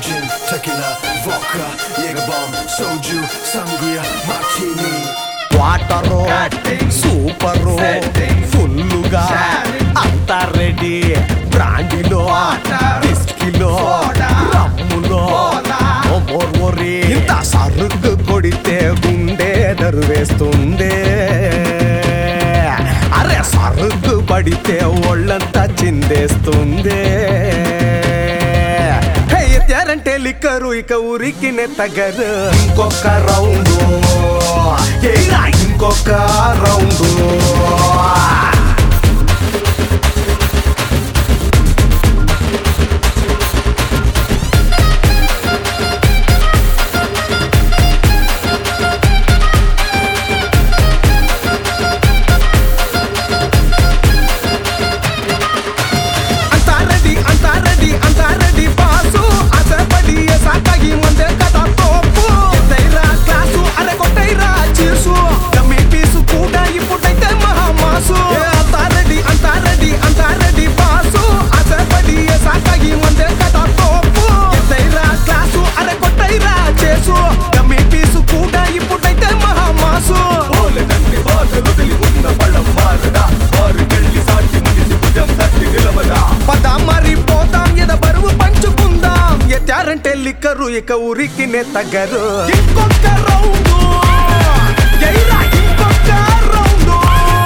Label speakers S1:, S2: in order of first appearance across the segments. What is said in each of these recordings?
S1: gin, tequila, vodka, Jager bomb, soju, sangria, martini.
S2: Water super ఫుల్లుగా అంతా ready బ్రాండిలో విస్కీలో రమ్ములో ఓ మోర్మోరి ఇంత సరుకు కొడితే గుండె దరువేస్తుంది అరే సరుకు పడితే ఒళ్ళంతా చిందేస్తుంది ఎత్తారంటే లిక్కరు ఇక ఊరికి నెత్తగరు ఇంకొక రౌండు ఏరా ఇంకొక రౌండు అంతా రెడీ అంతా రెడీ అంతా రెడీ పాసు ఆశపడి సాకాగి ముందే కదా తోపు ఎత్తైరా క్లాసు అరే కొట్టైరా చీసు డమ్మి పీసు కూడా ఇప్పుడైతే మహామాసు ఏ అంతా రెడీ అంతా రెడీ అంతా రెడీ పాసు ఆశపడి సాకాగి ముందే కదా తోపు ఎత్తైరా క్లాసు అరే కొట్టైరా చేసు డమ్మి పీసు కూడా ఇప్పుడైతే మహామాసు
S1: ఓలెదండి బాధలు తెలివున్న పళ్ళం మారదా వారికెళ్ళి సాటి మనిషి భుజం తట్టి నిలవదా
S2: పద మరి పోతాం ఎద బరువు పంచుకుందాం ఎత్తారంటే లిక్కరు ఇక ఊరికి నెత్తగరు ఇంకొక రౌండు ఎయిరా ఇంకొక రౌండు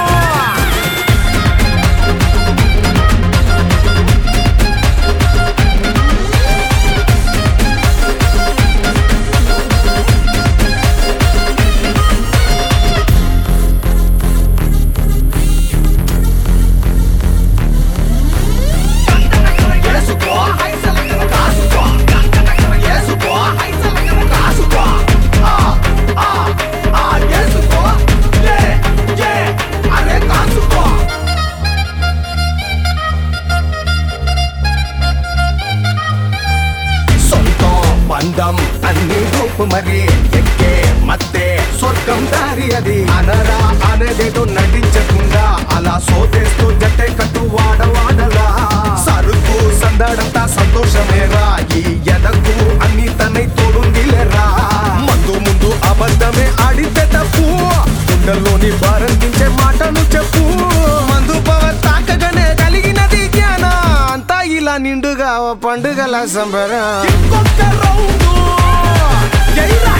S1: ఏసుకో హైసలకర కాసుకో ఏసుకో హైసలకర కాసుకో ఆ ఆ ఆ ఏసుకో ఏ ఏ అరే కాసుకో
S2: సొంతం బంధం అన్ని రూపు మరి ఎక్కే మత్తే స్వర్గం దారి అది అనరా అనేదేదో నటించకుండా అలా సోదేస్తూ జట్టే కట్టు వాడవాడలా సరుకు సందడంతా సంతోషమేరా ఈ ఎదకు అన్ని తనై తోడుందిలేరా మందు ముందు అబద్ధమే ఆడితే తప్పు గుండెల్లోని భారం దించే మాటను చెప్పు మందు పవర్ తాకగానే కలిగినది జ్ఞాన అంతా ఇలా నిండుగా ఓ పండుగల సంబరం ఇంకొక రౌండు ఎయిరా